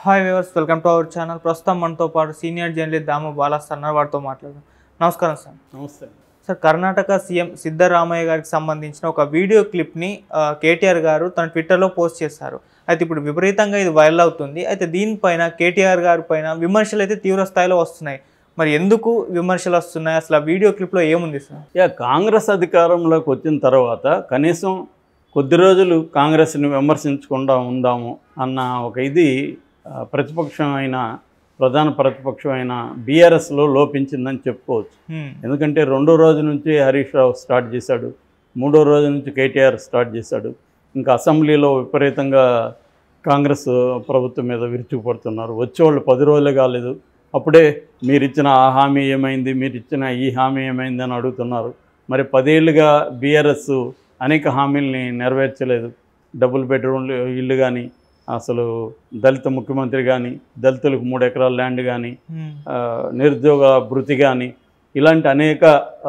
Hi viewers welcome to our channel ప్రస్తుతం మనతో పాటు సీనియర్ జర్నలిస్ట్ దాము బాలాస్ అన్నారు వారితో మాట్లాడదాం నమస్కారం సార్ నమస్తే సార్ కర్ణాటక సీఎం సిద్ధరామయ్య గారికి సంబంధించిన ఒక వీడియో క్లిప్ని ఆ, కేటీఆర్ గారు తన ట్విట్టర్లో పోస్ట్ చేశారు అయితే ఇప్పుడు విపరీతంగా ఇది వైరల్ అవుతుంది అయితే దీనిపైన కేటీఆర్ గారి పైన విమర్శలు అయితే తీవ్ర స్థాయిలో వస్తున్నాయి మరి ఎందుకు విమర్శలు వస్తున్నాయి అసలు ఆ వీడియో క్లిప్లో ఏముంది సార్ యా కాంగ్రెస్ అధికారంలోకి వచ్చిన తర్వాత కనీసం కొద్ది రోజులు కాంగ్రెస్ని విమర్శించకుండా ఉందాము అన్న ఒక ఇది ఆ, ప్రతిపక్షమైన ప్రధాన ప్రతిపక్షమైన బీఆర్ఎస్లో లోపించిందని చెప్పుకోవచ్చు హ్మ్. ఎందుకంటే రెండో రోజు నుంచి హరీష్ రావు స్టార్ట్ చేశాడు మూడో రోజు నుంచి కేటీఆర్ స్టార్ట్ చేశాడు ఇంకా అసెంబ్లీలో విపరీతంగా కాంగ్రెస్ ప్రభుత్వం మీద విరుచుకుపడుతున్నారు వచ్చేవాళ్ళు పది రోజులే కాలేదు అప్పుడే మీరు ఇచ్చిన ఆ హామీ ఏమైంది మీరు ఇచ్చిన ఈ హామీ ఏమైంది అని అడుగుతున్నారు మరి పదేళ్లుగా బీఆర్ఎస్ అనేక హామీల్ని నెరవేర్చలేదు డబుల్ బెడ్రూమ్ ఇల్లు కానీ అసలు దళిత ముఖ్యమంత్రి కానీ దళితులకు మూడు ఎకరాల ల్యాండ్ కానీ హ్మ్. ఆ, నిరుద్యోగ భృతి కానీ ఇలాంటి అనేక ఆ,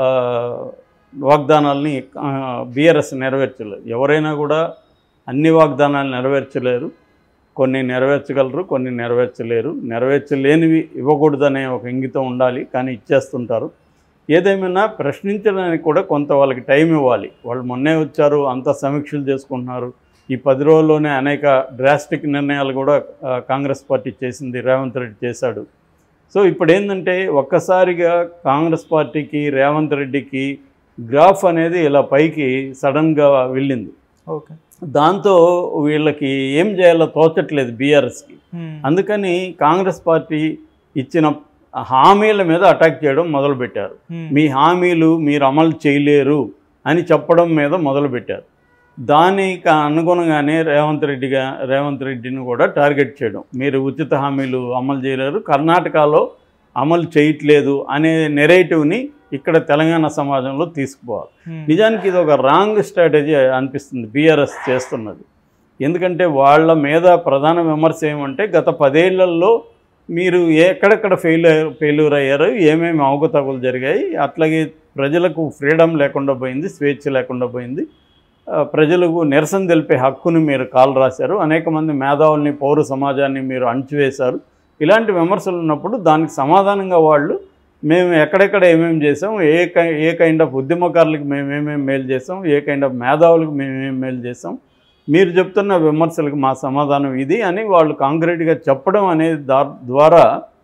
వాగ్దానాల్ని బీఆర్ఎస్ నెరవేర్చలేదు ఎవరైనా కూడా అన్ని వాగ్దానాలు నెరవేర్చలేరు కొన్ని నెరవేర్చగలరు కొన్ని నెరవేర్చలేరు నెరవేర్చలేనివి ఇవ్వకూడదనే ఒక ఇంగితం ఉండాలి కానీ ఇచ్చేస్తుంటారు ఏదేమైనా ప్రశ్నించడానికి కూడా కొంత వాళ్ళకి టైం ఇవ్వాలి వాళ్ళు మొన్నే వచ్చారు అంత సమీక్షలు చేసుకుంటున్నారు ఈ పది రోజుల్లోనే అనేక డ్రాస్టిక్ నిర్ణయాలు కూడా ఆ, కాంగ్రెస్ పార్టీ చేసింది రేవంత్ రెడ్డి చేశాడు సో ఇప్పుడు ఏంటంటే ఒక్కసారిగా కాంగ్రెస్ పార్టీకి రేవంత్ రెడ్డికి గ్రాఫ్ అనేది ఇలా పైకి సడన్గా వెళ్ళింది ఓకే దాంతో వీళ్ళకి ఏం చేయాలో తోచట్లేదు బీఆర్ఎస్కి హ్మ్. అందుకని కాంగ్రెస్ పార్టీ ఇచ్చిన హామీల మీద అటాక్ చేయడం మొదలుపెట్టారు హ్మ్. మీ హామీలు మీరు అమలు చేయలేరు అని చెప్పడం మీద మొదలుపెట్టారు దానికి అనుగుణంగానే రేవంత్ రెడ్డిగా రేవంత్ రెడ్డిని కూడా టార్గెట్ చేయడం మీరు ఉచిత హామీలు అమలు చేయలేరు కర్ణాటకలో అమలు చేయట్లేదు అనే నెరేటివ్ని ఇక్కడ తెలంగాణ సమాజంలో తీసుకుపోవాలి హ్మ్. నిజానికి ఇది ఒక రాంగ్ స్ట్రాటజీ అనిపిస్తుంది బీఆర్ఎస్ చేస్తున్నది ఎందుకంటే వాళ్ళ మీద ప్రధాన విమర్శ ఏమంటే గత పదేళ్లలో మీరు ఎక్కడెక్కడ ఫెయిల్ ఫెయిల్యూర్ అయ్యారు ఏమేమి అవకతవకలు జరిగాయి అట్లాగే ప్రజలకు ఫ్రీడమ్ లేకుండా పోయింది స్వేచ్ఛ లేకుండా పోయింది ఆ, ప్రజలకు నిరసన తెలిపే హక్కుని మీరు కాలు రాశారు అనేక మంది మేధావుల్ని పౌర సమాజాన్ని మీరు అణచివేశారు ఇలాంటి విమర్శలు ఉన్నప్పుడు దానికి సమాధానంగా వాళ్ళు మేము ఎక్కడెక్కడ ఏమేమి చేసాం ఏ కై ఏ కైండ్ ఆఫ్ ఉద్యమకారులకు మేము ఏమేమి మేలు చేసాం ఏ కైండ్ ఆఫ్ మేధావులకు మేము ఏమేమి మేలు చేసాం మీరు చెప్తున్న విమర్శలకు మా సమాధానం ఇది అని వాళ్ళు కాంక్రీట్గా చెప్పడం అనేది దా- ద్వారా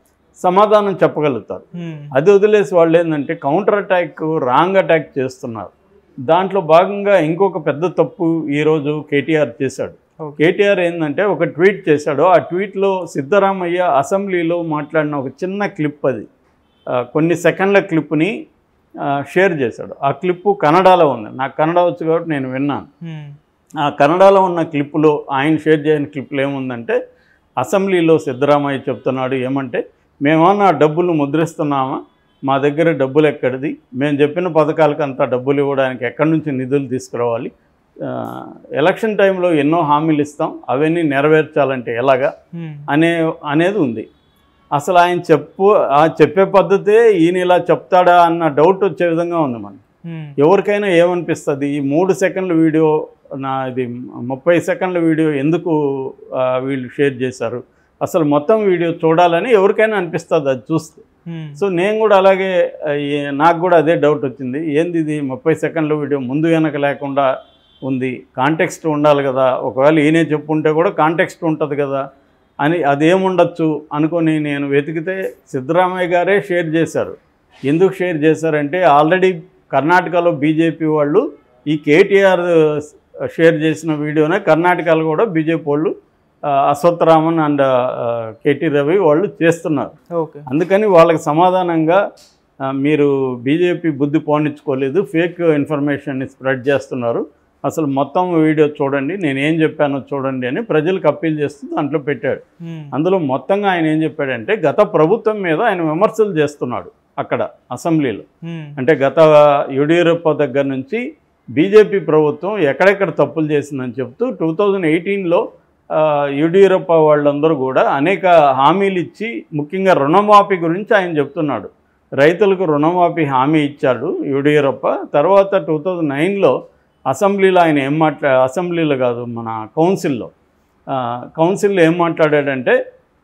సమాధానం చెప్పగలుగుతారు హ్మ్. అది వదిలేసి వాళ్ళు ఏంటంటే కౌంటర్ అటాక్ రాంగ్ అటాక్ చేస్తున్నారు దాంట్లో భాగంగా ఇంకొక పెద్ద తప్పు ఈరోజు కేటీఆర్ చేశాడు ఓకే. కేటీఆర్ ఏంటంటే ఒక ట్వీట్ చేశాడు ఆ ట్వీట్లో సిద్ధరామయ్య అసెంబ్లీలో మాట్లాడిన ఒక చిన్న క్లిప్ అది ఆ, కొన్ని సెకండ్ల క్లిప్ని ఆ, షేర్ చేశాడు ఆ క్లిప్పు కన్నడలో ఉంది నాకు కన్నడ వచ్చు కాబట్టి నేను విన్నాను హ్మ్. ఆ కన్నడలో ఉన్న క్లిప్పులో ఆయన షేర్ చేయని క్లిప్లో ఏముందంటే అసెంబ్లీలో సిద్ధరామయ్య చెప్తున్నాడు ఏమంటే మేమన్నా డబ్బులు ముద్రిస్తున్నామా మా దగ్గర డబ్బులు ఎక్కడిది మేము చెప్పిన పథకాలకు అంతా డబ్బులు ఇవ్వడానికి ఎక్కడి నుంచి నిధులు తీసుకురావాలి ఆ, ఎలక్షన్ టైంలో ఎన్నో హామీలు ఇస్తాం అవన్నీ నెరవేర్చాలంటే ఎలాగా హ్మ్. అనే అనేది ఉంది అసలు ఆయన చెప్పు ఆ చెప్పే పద్ధతే ఈయన ఇలా చెప్తాడా అన్న డౌట్ వచ్చే విధంగా ఉంది మనకి హ్మ్. ఎవరికైనా ఏమనిపిస్తుంది ఈ మూడు సెకండ్ల వీడియో నా ఇది ముప్పై సెకండ్ల వీడియో ఎందుకు ఆ, వీళ్ళు షేర్ చేశారు అసలు మొత్తం వీడియో చూడాలని ఎవరికైనా అనిపిస్తుంది అది చూస్తే హ్మ్. సో నేను కూడా అలాగే ఆ, ఏ- నాకు కూడా అదే డౌట్ వచ్చింది ఏంది ఇది ముప్పై సెకండ్ల వీడియో ముందు వెనక లేకుండా ఉంది కాంటెక్స్ట్ ఉండాలి కదా ఒకవేళ ఈయనే చెప్పుంటే కూడా కాంటెక్స్ట్ ఉంటుంది కదా అని అదేముండొచ్చు అనుకొని నేను వెతికితే సిద్ధరామయ్య గారే షేర్ చేశారు ఎందుకు షేర్ చేశారంటే ఆల్రెడీ కర్ణాటకలో బీజేపీ వాళ్ళు ఈ కేటీఆర్ షేర్ చేసిన వీడియోనే కర్ణాటకలో కూడా బీజేపీ వాళ్ళు ఆ, అశ్వత్థరామన్ అండ్ ఆ, కేటీ రవి వాళ్ళు చేస్తున్నారు ఓకే అందుకని వాళ్ళకి సమాధానంగా ఆ, మీరు బీజేపీ బుద్ధి పోనిచ్చుకోలేదు ఫేక్ ఇన్ఫర్మేషన్ని స్ప్రెడ్ చేస్తున్నారు అసలు మొత్తం వీడియో చూడండి నేను ఏం చెప్పానో చూడండి అని ప్రజలకు అప్పీల్ చేస్తూ దాంట్లో పెట్టాడు హ్మ్. అందులో మొత్తంగా ఆయన ఏం చెప్పాడంటే గత ప్రభుత్వం మీద ఆయన విమర్శలు చేస్తున్నాడు అక్కడ అసెంబ్లీలో హ్మ్. అంటే గత యడియూరప్ప దగ్గర నుంచి బీజేపీ ప్రభుత్వం ఎక్కడెక్కడ తప్పులు చేసిందని చెప్తూ టూ థౌజండ్ ఎయిటీన్లో యడియూరప్ప వాళ్ళందరూ కూడా అనేక హామీలు ఇచ్చి ముఖ్యంగా రుణమాఫీ గురించి ఆయన చెప్తున్నాడు రైతులకు రుణమాఫీ హామీ ఇచ్చాడు యడియూరప్ప తర్వాత టూ థౌజండ్ నైన్లో అసెంబ్లీలో ఆయన ఏం మాట్లా అసెంబ్లీలో కాదు మన కౌన్సిల్లో ఆ, కౌన్సిల్లో ఏం మాట్లాడాడంటే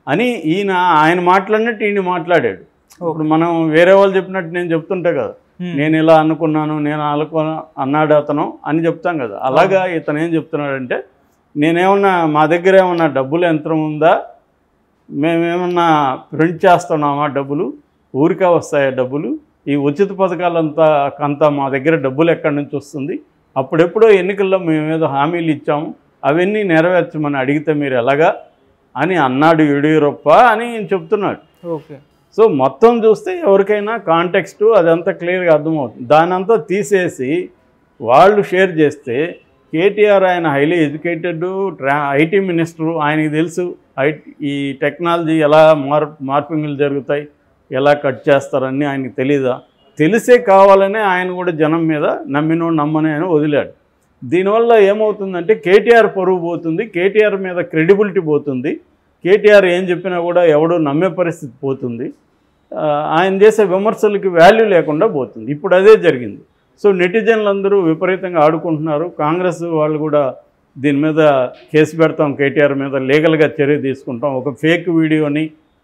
అని ఈయన ఆయన మాట్లాడినట్టు ఈయన మాట్లాడాడు ఇప్పుడు మనం వేరే వాళ్ళు చెప్పినట్టు నేను చెప్తుంటే కదా Hmm. నేను ఇలా అనుకున్నాను నేను అనుకో అన్నాడు అతను అని చెప్తాం కదా అలాగా ఇతను ఏం చెప్తున్నాడంటే నేనేమన్నా మా దగ్గర ఏమన్నా డబ్బులు యంత్రం ఉందా మేమేమన్నా ప్రింట్ చేస్తున్నామా డబ్బులు ఊరికే వస్తాయా డబ్బులు ఈ ఉచిత పథకాలంతా అంతా మా దగ్గర డబ్బులు ఎక్కడి నుంచి వస్తుంది అప్పుడెప్పుడో ఎన్నికల్లో మేము ఏదో హామీలు ఇచ్చాము అవన్నీ నెరవేర్చమని అడిగితే మీరు ఎలాగా అని అన్నాడు యడియూరప్ప అని ఈయన చెప్తున్నాడు ఓకే సో మొత్తం చూస్తే ఎవరికైనా కాంటెక్స్ట్ అదంతా క్లియర్గా అర్థమవుతుంది దానంతా తీసేసి వాళ్ళు షేర్ చేస్తే కేటీఆర్ ఆయన హైలీ ఎడ్యుకేటెడ్ ట్రా ఐటీ మినిస్టరు ఆయనకి తెలుసు ఐటీ ఈ టెక్నాలజీ ఎలా మార్ మార్పింగ్లు జరుగుతాయి ఎలా కట్ చేస్తారని ఆయనకి తెలీదా తెలిసే కావాలనే ఆయన కూడా జనం మీద నమ్మినో నమ్మని అని వదిలాడు దీనివల్ల ఏమవుతుందంటే కేటీఆర్ పరువు పోతుంది కేటీఆర్ మీద క్రెడిబిలిటీ పోతుంది కేటీఆర్ ఏం చెప్పినా కూడా ఎవడో నమ్మే పరిస్థితి పోతుంది ఆ, ఆయన చేసే విమర్శలకి వాల్యూ లేకుండా పోతుంది ఇప్పుడు అదే జరిగింది సో నెటిజన్లు అందరూ విపరీతంగా ఆడుకుంటున్నారు కాంగ్రెస్ వాళ్ళు కూడా దీని మీద కేసు పెడతాం కేటీఆర్ మీద లీగల్గా చర్య తీసుకుంటాం ఒక ఫేక్ వీడియోని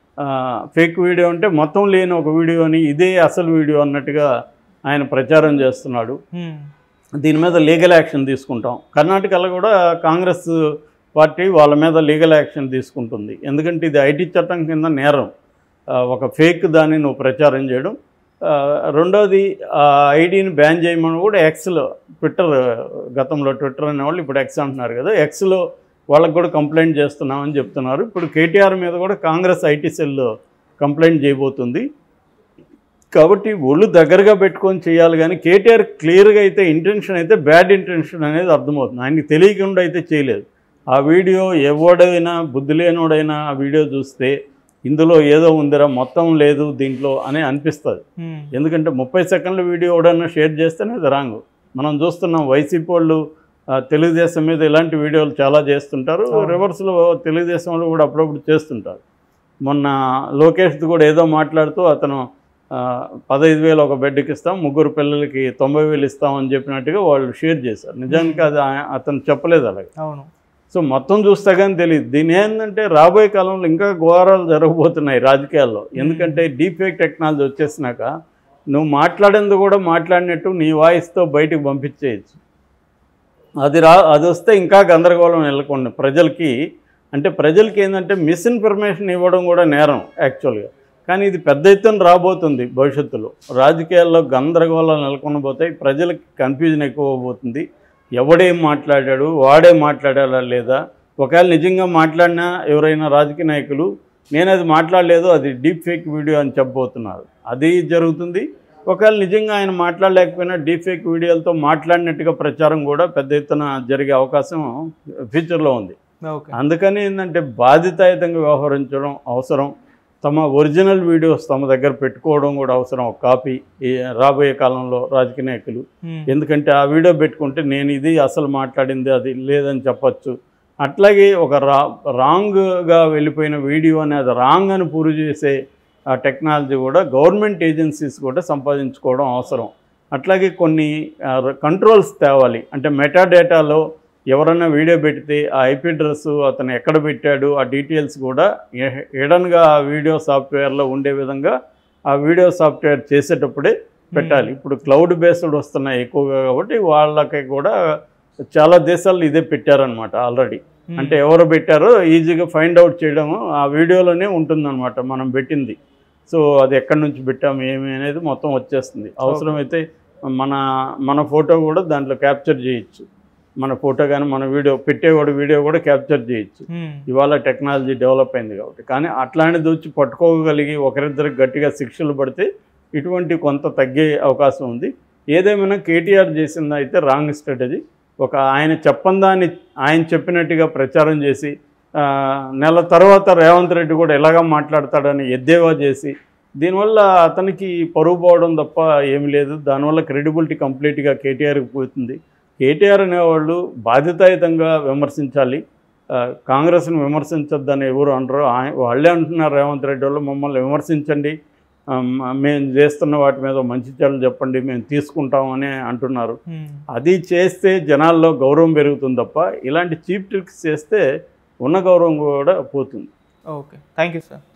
ఫేక్ వీడియో అంటే మొత్తం లేని ఒక వీడియోని ఇదే అసలు వీడియో అన్నట్టుగా ఆయన ప్రచారం చేస్తున్నాడు Hmm. దీని మీద లీగల్ యాక్షన్ తీసుకుంటాం కర్ణాటకలో కూడా కాంగ్రెస్ పార్టీ వాళ్ళ మీద లీగల్ యాక్షన్ తీసుకుంటుంది ఎందుకంటే ఇది ఐటీ చట్టం కింద నేరం ఆ, ఒక ఫేక్ దాన్ని నువ్వు ప్రచారం చేయడం ఆ, రెండోది ఆ ఐడిని బ్యాన్ చేయమని కూడా ఎక్స్లో ట్విట్టర్ గతంలో ట్విట్టర్ అనేవాళ్ళు ఇప్పుడు ఎక్స్ అంటున్నారు కదా ఎక్స్లో వాళ్ళకి కూడా కంప్లైంట్ చేస్తున్నామని చెప్తున్నారు ఇప్పుడు కేటీఆర్ మీద కూడా కాంగ్రెస్ ఐటీ సెల్ కంప్లైంట్ చేయబోతుంది కాబట్టి ఒళ్ళు దగ్గరగా పెట్టుకొని చేయాలి కానీ కేటీఆర్ క్లియర్గా అయితే ఇంటెన్షన్ అయితే బ్యాడ్ ఇంటెన్షన్ అనేది అర్థమవుతుంది ఆయనకి తెలియకుండా అయితే చేయలేదు ఆ వీడియో ఎవడైనా బుద్ధి లేనోడైనా ఆ వీడియో చూస్తే ఇందులో ఏదో ఉందిరా మొత్తం లేదు దీంట్లో అని అనిపిస్తుంది Hmm. ఎందుకంటే ముప్పై సెకండ్ల వీడియో ఎవడన్నా షేర్ చేస్తేనే అది రాంగ్ మనం చూస్తున్నాం వైసీపీ వాళ్ళు ఆ, తెలుగుదేశం మీద ఇలాంటి వీడియోలు చాలా చేస్తుంటారు అవును. రివర్స్లో తెలుగుదేశం వాళ్ళు కూడా అప్పుడప్పుడు చేస్తుంటారు మొన్న లోకేష్ది కూడా ఏదో మాట్లాడుతూ అతను ఆ, పదహైదు వేలు ఒక బెడ్కి ఇస్తాం ముగ్గురు పిల్లలకి తొంభై వేలు ఇస్తామని చెప్పినట్టుగా వాళ్ళు షేర్ చేశారు నిజానికి అది ఆ- అతను చెప్పలేదు అలాగే అవును సో మొత్తం చూస్తే కానీ తెలియదు దీని ఏంటంటే రాబోయే కాలంలో ఇంకా ఘోరాలు జరగబోతున్నాయి రాజకీయాల్లో ఎందుకంటే డీప్ ఫేక్ టెక్నాలజీ వచ్చేసినాక నువ్వు మాట్లాడేందుకు కూడా మాట్లాడినట్టు నీ వాయిస్తో బయటకు పంపించేయచ్చు అది రా అది వస్తే ఇంకా గందరగోళం నెలకొంది ప్రజలకి అంటే ప్రజలకి ఏంటంటే మిస్ఇన్ఫర్మేషన్ ఇవ్వడం కూడా నేరం యాక్చువల్గా కానీ ఇది పెద్ద ఎత్తున రాబోతుంది భవిష్యత్తులో రాజకీయాల్లో గందరగోళం నెలకొనబోతాయి ప్రజలకి కన్ఫ్యూజన్ ఎక్కువ అవబోతుంది ఎవడేం మాట్లాడాడు వాడే మాట్లాడాలా లేదా ఒకవేళ నిజంగా మాట్లాడినా ఎవరైనా రాజకీయ నాయకులు నేను అది మాట్లాడలేదు అది డీప్ ఫేక్ వీడియో అని చెప్పబోతున్నారు అది జరుగుతుంది ఒకవేళ నిజంగా ఆయన మాట్లాడలేకపోయినా డీప్ ఫేక్ వీడియోలతో మాట్లాడినట్టుగా ప్రచారం కూడా పెద్ద ఎత్తున జరిగే అవకాశం ఫ్యూచర్లో ఉంది ఓకే అందుకని ఏంటంటే బాధ్యతాయుతంగా వ్యవహరించడం అవసరం తమ ఒరిజినల్ వీడియోస్ తమ దగ్గర పెట్టుకోవడం కూడా అవసరం ఒక కాపీ ఈ రాబోయే కాలంలో రాజకీయ నాయకులు Hmm. ఎందుకంటే ఆ వీడియో పెట్టుకుంటే నేను ఇది అసలు మాట్లాడింది అది లేదని చెప్పొచ్చు అట్లాగే ఒక రా రాంగ్గా వెళ్ళిపోయిన వీడియో అనేది రాంగ్ అని ప్రూవ్ చేసే ఆ టెక్నాలజీ కూడా గవర్నమెంట్ ఏజెన్సీస్ కూడా సంపాదించుకోవడం అవసరం అట్లాగే కొన్ని కంట్రోల్స్ తేవాలి అంటే మెటా డేటాలో ఎవరైనా వీడియో పెడితే ఆ ఐపీ అడ్రస్ అతను ఎక్కడ పెట్టాడు ఆ డీటెయిల్స్ కూడా ఎడన్గా ఆ వీడియో సాఫ్ట్వేర్లో ఉండే విధంగా ఆ వీడియో సాఫ్ట్వేర్ చేసేటప్పుడే పెట్టాలి ఇప్పుడు క్లౌడ్ బేస్డ్ వస్తున్నాయి ఎక్కువగా కాబట్టి వాళ్ళకి కూడా చాలా దేశాల్లో ఇదే పెట్టారనమాట ఆల్రెడీ Hmm. అంటే ఎవరు పెట్టారో ఈజీగా ఫైండ్ అవుట్ చేయడం ఆ వీడియోలోనే ఉంటుందన్నమాట మనం పెట్టింది సో అది ఎక్కడి నుంచి పెట్టాము ఏమి అనేది మొత్తం వచ్చేస్తుంది అవసరమైతే మన మన ఫోటో కూడా దాంట్లో క్యాప్చర్ చేయొచ్చు మన ఫోటో కానీ మన వీడియో పెట్టేవాడు వీడియో కూడా క్యాప్చర్ చేయొచ్చు Hmm. ఇవాళ టెక్నాలజీ డెవలప్ అయింది కాబట్టి కానీ అట్లాంటిది వచ్చి పట్టుకోగలిగి ఒకరిద్దరికి గట్టిగా శిక్షలు పడితే ఇటువంటి కొంత తగ్గే అవకాశం ఉంది ఏదేమైనా కేటీఆర్ చేసింది అయితే రాంగ్ స్ట్రాటజీ ఒక ఆయన చెప్పని దాన్ని ఆయన చెప్పినట్టుగా ప్రచారం చేసి ఆ, నెల తర్వాత రేవంత్ రెడ్డి కూడా ఎలాగ మాట్లాడతాడని ఎద్దేవా చేసి దీనివల్ల అతనికి పరువు పోవడం తప్ప ఏమీ లేదు దానివల్ల క్రెడిబిలిటీ కంప్లీట్గా కేటీఆర్కి పోతుంది కేటీఆర్ అనేవాళ్ళు బాధ్యతాయుతంగా విమర్శించాలి ఆ, కాంగ్రెస్ని విమర్శించొద్దని ఎవరు అనరు ఆయ- వాళ్ళే అంటున్నారు రేవంత్ రెడ్డి వాళ్ళు మమ్మల్ని విమర్శించండి ఆ, మ- మేము చేస్తున్న వాటి మీద మంచి చెడ్డలు చెప్పండి మేము తీసుకుంటామని అంటున్నారు Hmm. అది చేస్తే జనాల్లో గౌరవం పెరుగుతుంది తప్ప ఇలాంటి చీప్ ట్రిక్స్ చేస్తే ఉన్న గౌరవం కూడా పోతుంది ఓకే థ్యాంక్ యూ సార్